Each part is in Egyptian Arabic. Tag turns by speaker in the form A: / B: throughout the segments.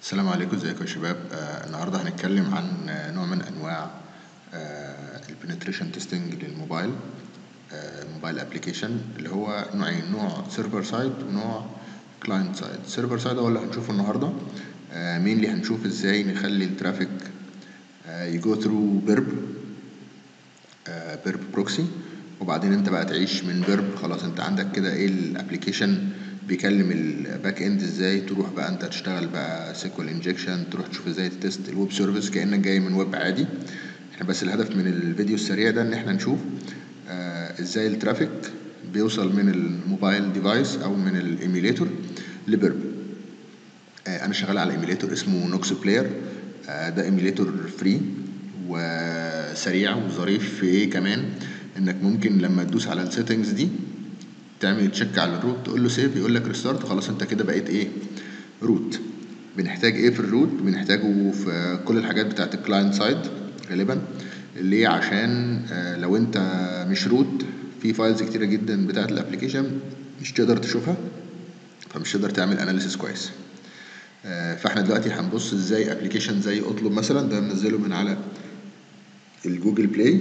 A: السلام عليكم ازيكم يا شباب آه النهارده هنتكلم عن آه نوع من انواع آه البنتريشن تيستنج للموبايل آه موبايل ابلكيشن اللي هو نوعين نوع سيرفر سايد ونوع كلاينت سايد سيرفر سايد هو اللي هنشوفه النهارده آه مين هنشوف ازاي نخلي الترافيك آه يجو ثرو بيرب آه بيرب بروكسي وبعدين انت بقى تعيش من بيرب خلاص انت عندك كده ايه الابلكيشن بيكلم الباك اند ازاي تروح بقى انت تشتغل بقى سيكوال انجكشن تروح تشوف ازاي تست الويب سيرفيس كانك جاي من ويب عادي احنا بس الهدف من الفيديو السريع ده ان احنا نشوف آه ازاي الترافيك بيوصل من الموبايل ديفايس او من الايميليتور لبرب آه انا شغال على ايميليتور اسمه نوكس بلاير آه ده ايميليتور فري وسريع وظريف في ايه كمان انك ممكن لما تدوس على السيتنجز دي تعمل تشيك على الروت تقول له سيف يقول لك ريستارت خلاص انت كده بقيت ايه روت بنحتاج ايه في الروت بنحتاجه في كل الحاجات بتاعت الكلاينت سايد غالبا ليه عشان آه لو انت مش روت في فايلز كتيرة جدا بتاعت الابلكيشن مش تقدر تشوفها فمش تقدر تعمل اناليسيس كويس آه فاحنا دلوقتي هنبص ازاي ابلكيشن زي اطلب مثلا ده منزله من على الجوجل بلاي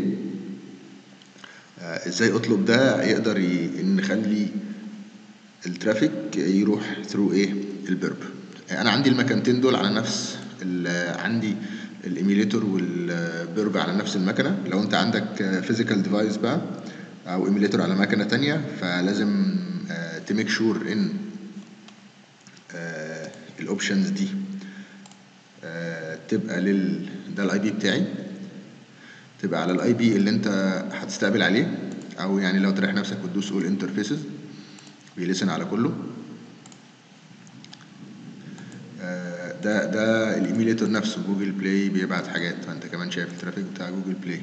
A: آه ازاي اطلب ده يقدر ي... نخلي الترافيك يروح ثرو ايه البرب آه انا عندي المكانتين دول على نفس عندي الايميليتور والبرب على نفس المكنه لو انت عندك فيزيكال ديفايس بقى او ايميليتور على مكنه تانية فلازم آه تميك شور ان الاوبشنز دي تبقى لل ده الاي بي بتاعي تبقى على الاي بي اللي انت هتستقبل عليه او يعني لو تريح نفسك وتدوس اول انترفيسز بيلسن على كله ده ده الايميليتور نفسه جوجل بلاي بيبعت حاجات فانت كمان شايف الترافيك بتاع جوجل بلاي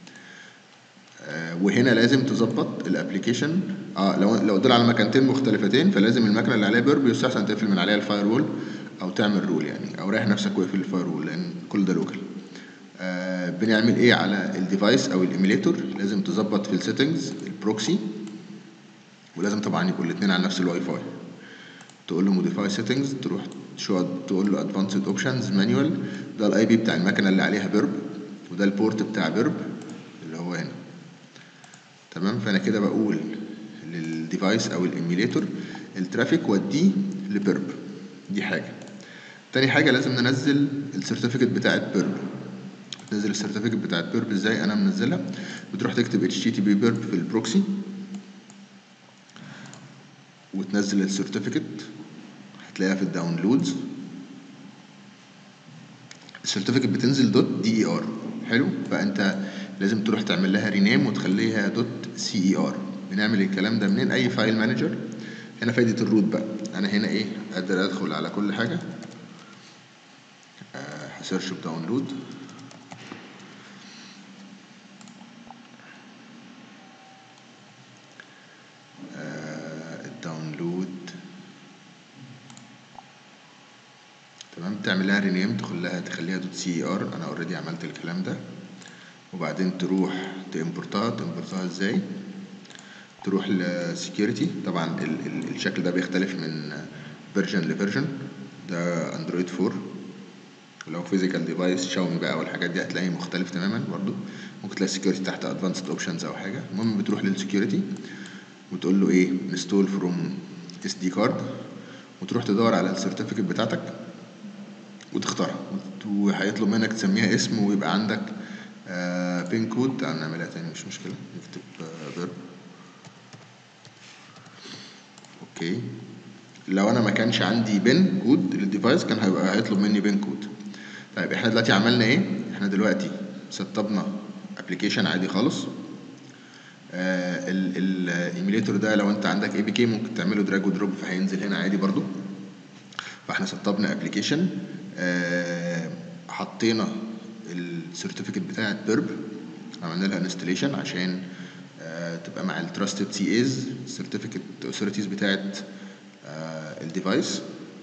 A: وهنا لازم تظبط الابلكيشن اه لو لو دول على مكانتين مختلفتين فلازم المكنه اللي عليها بيرب يستحسن تقفل من عليها الفاير وول او تعمل رول يعني او ريح نفسك واقفل الفاير وول لان كل ده لوكال آه بنعمل ايه على الديفايس او الايميليتور لازم تظبط في السيتنجز البروكسي ولازم طبعا يكون الاثنين على نفس الواي فاي تقول له موديفاي سيتنجز تروح شو تقول له ادفانسد اوبشنز مانيوال ده الاي بي بتاع المكنه اللي عليها بيرب وده البورت بتاع بيرب اللي هو هنا تمام فانا كده بقول للديفايس او الايميليتور الترافيك وديه لبيرب دي حاجه تاني حاجه لازم ننزل السيرتيفيكت بتاعت بيرب تنزل السيرتيفيكت بتاعت بيرب ازاي انا منزلها بتروح تكتب اتش تي تي بي بيرب في البروكسي وتنزل السيرتيفيكت هتلاقيها في الداونلودز السيرتيفيكت بتنزل دوت دي اي ار حلو فانت لازم تروح تعمل لها رينيم وتخليها دوت سي اي ار بنعمل الكلام ده منين اي فايل مانجر هنا فايده الروت بقى انا هنا ايه قادر ادخل على كل حاجه أه هسيرش بداونلود الداونلود تمام تعمل لها رينيم تدخل لها تخليها دوت سي ار انا اوريدي عملت الكلام ده وبعدين تروح تمبورتها تمبورتها ازاي تروح لسكيورتي طبعا ال ال الشكل ده بيختلف من فيرجن لفيرجن ده اندرويد 4 لو فيزيكال ديفايس شاومي بقى والحاجات دي هتلاقيه مختلف تماما برضو ممكن تلاقي السكيورتي تحت ادفانسد اوبشنز او حاجه المهم بتروح للسكيورتي وتقول له ايه انستول فروم اس دي كارد وتروح تدور على السيرتيفيكت بتاعتك وتختارها وهيطلب منك تسميها اسم ويبقى عندك آه بين كود تعال نعملها تاني مش مشكلة نكتب فيرب آه اوكي لو انا ما كانش عندي بين كود للديفايس كان هيبقى هيطلب مني بين كود طيب احنا دلوقتي عملنا ايه احنا دلوقتي سطبنا ابلكيشن عادي خالص آه الايميليتور ده لو انت عندك اي بي كي ممكن تعمله دراج ودروب فهينزل هنا عادي برضو فاحنا سطبنا ابلكيشن آه حطينا السيرتيفيكت بتاعت بيرب عملنا لها انستليشن عشان آه تبقى مع التراستد سي ايز سيرتيفيكت اوثوريتيز بتاعت آه الديفايس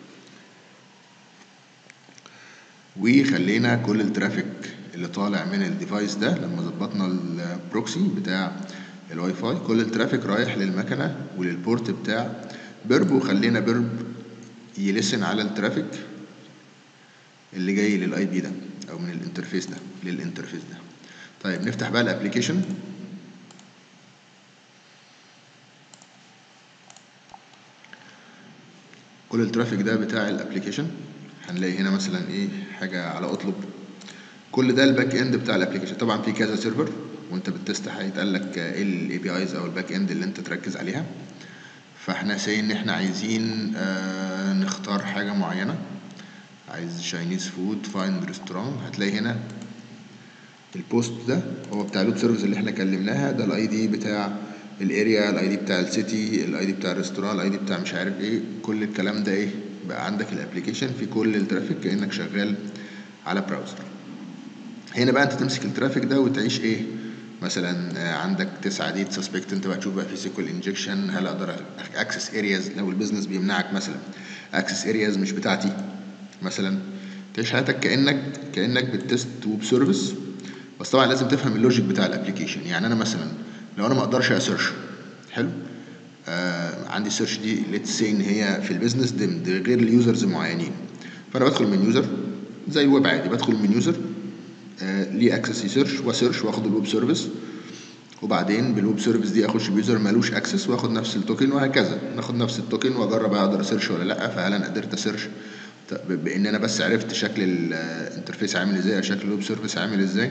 A: وخلينا كل الترافيك اللي طالع من الديفايس ده لما ظبطنا البروكسي بتاع الواي فاي كل الترافيك رايح للمكنه وللبورت بتاع بيرب وخلينا بيرب يلسن على الترافيك اللي جاي للاي بي ده او من الانترفيس ده للانترفيس ده طيب نفتح بقى الابلكيشن كل الترافيك ده بتاع الابلكيشن هنلاقي هنا مثلا ايه حاجه على اطلب كل ده الباك اند بتاع الابلكيشن طبعا في كذا سيرفر وانت بتست هيتقال لك ايه الاي بي ايز او الباك اند اللي انت تركز عليها فاحنا سي ان احنا عايزين آه نختار حاجه معينه عايز شاينيز فود فايند ريستوران هتلاقي هنا البوست ده هو بتاع اللوب سيرفيس اللي احنا كلمناها ده الاي دي بتاع الاريا الاي دي بتاع السيتي الاي دي بتاع الريستوران الاي دي بتاع مش عارف ايه كل الكلام ده ايه بقى عندك الابلكيشن في كل الترافيك كانك شغال على براوزر هنا بقى انت تمسك الترافيك ده وتعيش ايه مثلا عندك تسعة ديت سسبكت انت بقى تشوف بقى في سيكول انجكشن هل اقدر اكسس ارياز لو البيزنس بيمنعك مثلا اكسس ارياز مش بتاعتي مثلا تعيش حياتك كانك كانك بتست ويب سيرفيس بس طبعا لازم تفهم اللوجيك بتاع الابلكيشن يعني انا مثلا لو انا ما اقدرش اسيرش حلو آه عندي السيرش دي ليتس سي ان هي في البيزنس ضمن غير اليوزرز معينين فانا بدخل من يوزر زي ويب عادي بدخل من يوزر آه ليه اكسس يسيرش واسيرش واخد الويب سيرفيس وبعدين بالويب سيرفيس دي اخش بيوزر مالوش اكسس واخد نفس التوكن وهكذا ناخد نفس التوكن واجرب اقدر اسيرش ولا لا فهل انا قدرت اسيرش بان انا بس عرفت شكل الانترفيس عامل ازاي او شكل الويب سيرفيس عامل ازاي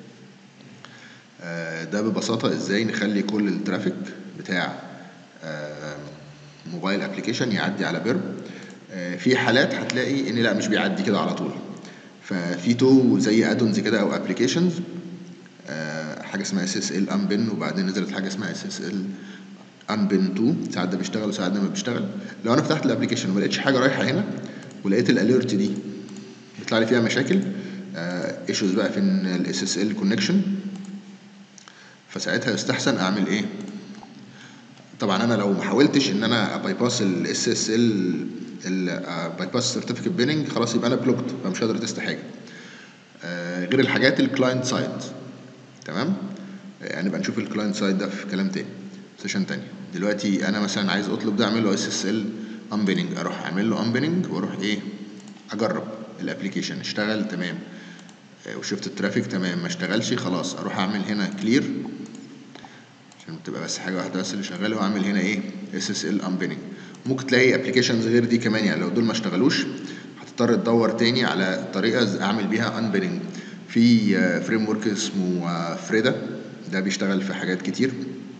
A: آه ده ببساطه ازاي نخلي كل الترافيك بتاع آه موبايل ابلكيشن يعدي على بيرب آه في حالات هتلاقي ان لا مش بيعدي كده على طول ففي تو زي ادونز كده او ابلكيشنز حاجه اسمها اس اس ال انبن وبعدين نزلت حاجه اسمها اس اس ال انبن 2 ساعات ده بيشتغل وساعات ده ما بيشتغل لو انا فتحت الابلكيشن وما لقيتش حاجه رايحه هنا ولقيت الاليرت دي بيطلع لي فيها مشاكل ايشوز بقى في الاس اس ال كونكشن فساعتها يستحسن اعمل ايه طبعا انا لو ما حاولتش ان انا باي باس الاس اس ال باي باس سيرتيفيكت بيننج خلاص يبقى انا بلوكت فمش هقدر تست حاجه آه غير الحاجات الكلاينت سايد تمام يعني نبقى نشوف الكلاينت سايد ده في كلام تاني سيشن تاني دلوقتي انا مثلا عايز اطلب ده اعمل له اس اس ال انبيننج اروح اعمل له انبيننج واروح ايه اجرب الابلكيشن اشتغل تمام آه وشفت الترافيك تمام ما اشتغلش خلاص اروح اعمل هنا كلير عشان تبقى بس حاجه واحده بس اللي شغاله واعمل هنا ايه اس اس ال انبيننج ممكن تلاقي ابلكيشنز غير دي كمان يعني لو دول ما اشتغلوش هتضطر تدور تاني على طريقه اعمل بيها انبيننج في فريم ورك اسمه فريدا ده بيشتغل في حاجات كتير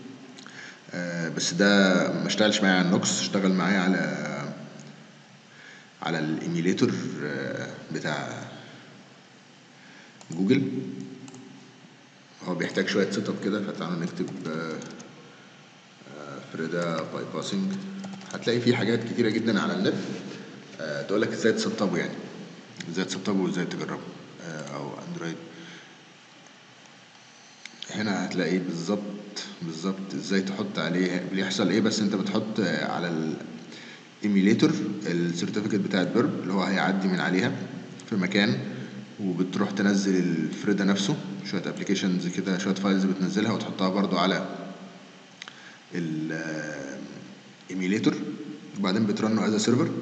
A: بس ده ما اشتغلش معايا على النوكس اشتغل معايا على على الايميليتور بتاع جوجل هو بيحتاج شويه سيت اب كده فتعالوا نكتب فريدا باي باسنج هتلاقي فيه حاجات كتيره جدا على النت تقول لك ازاي تسطبه يعني ازاي تسطبه وازاي تجربه او اندرويد هنا هتلاقي بالظبط بالظبط ازاي تحط عليه بيحصل ايه بس انت بتحط على الايميليتور السيرتيفيكت بتاعت بيرب اللي هو هيعدي من عليها في مكان وبتروح تنزل الفريدا نفسه شويه ابلكيشنز كده شويه فايلز بتنزلها وتحطها برضو على الايميليتور وبعدين بترنه از سيرفر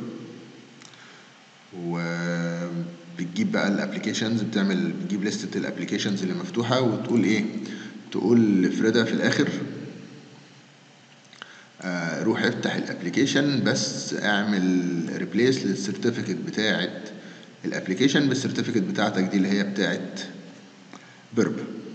A: وبتجيب بقى الابلكيشنز بتعمل بتجيب لستة الابلكيشنز اللي مفتوحة وتقول ايه تقول لفريدا في الاخر آه روح افتح الابلكيشن بس اعمل ريبليس للسيرتيفيكت بتاعت الابلكيشن بالسيرتيفيكت بتاعتك دي اللي هي بتاعت بيرب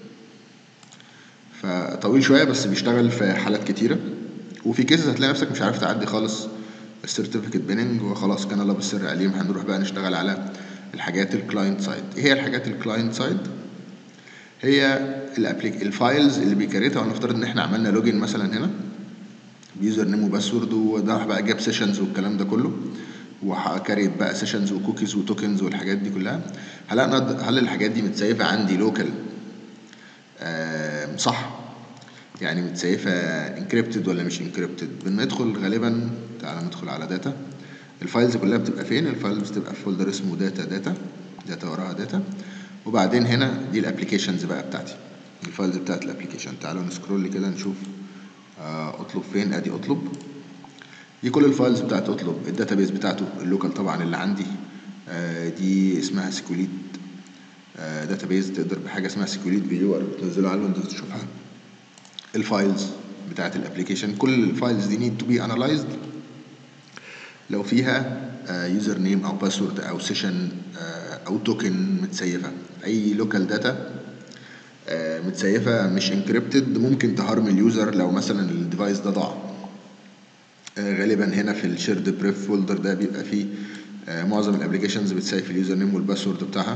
A: فطويل شوية بس بيشتغل في حالات كتيرة وفي كيسز هتلاقي نفسك مش عارف تعدي خالص السيرتيفيكت بيننج وخلاص كان الله بالسر عليهم هنروح بقى نشتغل على الحاجات الكلاينت سايد ايه هي الحاجات الكلاينت سايد هي الابليك الفايلز اللي بيكريتها ونفترض ان احنا عملنا لوجن مثلا هنا بيوزر نيم وباسورد وده راح بقى جاب سيشنز والكلام ده كله وكريت بقى سيشنز وكوكيز وتوكنز والحاجات دي كلها هل انا هل الحاجات دي متسيفه عندي لوكال آه صح يعني متسيفه انكريبتد ولا مش انكريبتد بندخل غالبا تعالى ندخل على داتا الفايلز كلها بتبقى فين الفايلز بتبقى في فولدر اسمه داتا داتا داتا وراها داتا وبعدين هنا دي الابلكيشنز بقى بتاعتي الفايلز بتاعت الابلكيشن تعالوا نسكرول كده نشوف آه اطلب فين ادي اطلب دي كل الفايلز بتاعت اطلب الداتابيز بتاعته اللوكال طبعا اللي عندي آه، دي اسمها سيكوليت داتابيز تقدر بحاجه اسمها سيكوليت فيور بتنزله على الويندوز تشوفها الفايلز بتاعت الابلكيشن كل الفايلز دي نيد تو بي انالايزد لو فيها يوزر نيم او باسورد او سيشن او توكن متسيفه اي لوكال داتا متسيفه مش انكريبتد ممكن تهارم اليوزر لو مثلا الديفايس ده ضاع آه، غالبا هنا في الشيرد بريف فولدر ده بيبقى فيه آه، معظم الابلكيشنز بتسيف اليوزر نيم والباسورد بتاعها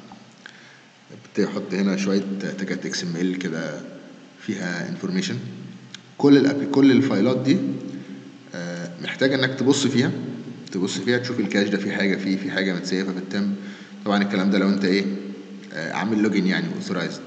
A: بتحط هنا شويه تاجات اكس ام ال كده فيها انفورميشن كل الأب... كل الفايلات دي آه، محتاج انك تبص فيها تبص فيها تشوف الكاش ده في حاجه فيه في حاجه متسيفه في التم طبعا الكلام ده لو انت ايه آه، عامل لوجن يعني اوثرايزد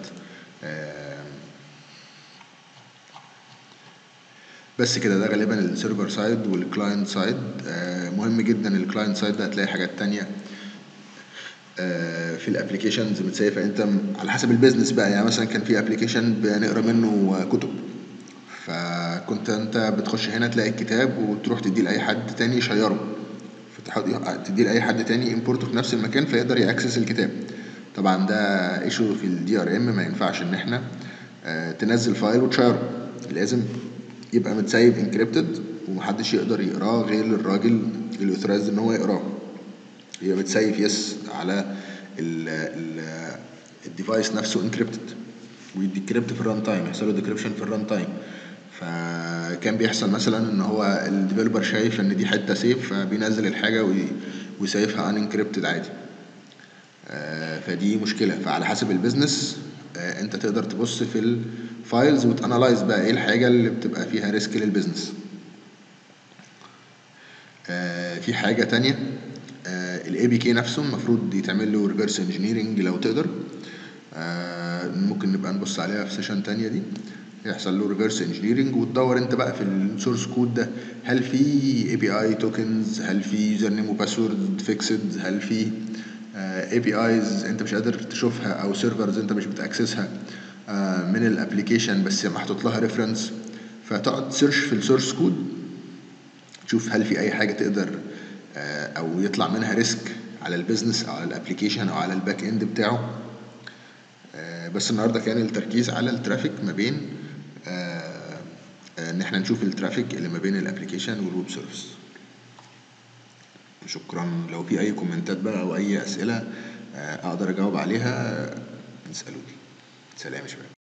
A: بس كده ده غالبا السيرفر سايد والكلاينت سايد مهم جدا الكلاينت سايد ده هتلاقي حاجات تانية آه، في الابلكيشنز متسيفه انت م- على حسب البيزنس بقى يعني مثلا كان في ابلكيشن بنقرا منه آه، كتب فكنت انت بتخش هنا تلاقي الكتاب وتروح تديه لاي حد تاني يشيره فتحط تديه لاي حد تاني امبورته في نفس المكان فيقدر ياكسس الكتاب طبعا ده ايشو في الدي ار ام ما ينفعش ان احنا آه، تنزل فايل وتشيره لازم يبقى متسيب انكريبتد ومحدش يقدر يقراه غير الراجل اللي اوثرايزد ان هو يقراه يبقى متسيف يس على ال ال الديفايس نفسه انكريبتد ويديكريبت في الران تايم يحصل له ديكريبشن في الران تايم فكان بيحصل مثلا ان هو الديفلوبر شايف ان دي حته سيف فبينزل الحاجه وي- ويسيفها ان انكريبتد عادي آه، فدي مشكله فعلى حسب البيزنس آه، انت تقدر تبص في الفايلز وتانلايز بقى ايه الحاجه اللي بتبقى فيها ريسك للبيزنس آه، في حاجه تانية الاي بي كي نفسه المفروض يتعمل له ريفرس انجينيرنج لو تقدر آه، ممكن نبقى نبص عليها في سيشن تانية دي يحصل له ريفرس انجينيرنج وتدور انت بقى في السورس كود ده هل في اي بي اي توكنز هل في يوزر نيم وباسورد فيكسد هل في اي بي ايز انت مش قادر تشوفها او سيرفرز انت مش بتاكسسها آه، من الابلكيشن بس محطوط لها ريفرنس فتقعد تسيرش في السورس كود تشوف هل في اي حاجه تقدر آه، او يطلع منها ريسك على البيزنس او على الابلكيشن او على الباك اند بتاعه آه، بس النهارده كان التركيز على الترافيك ما بين آه، آه، ان احنا نشوف الترافيك اللي ما بين الابلكيشن والويب سيرفيس شكرا لو في اي كومنتات بقى او اي اسئله آه، اقدر اجاوب عليها آه، اسالوني سلام يا شباب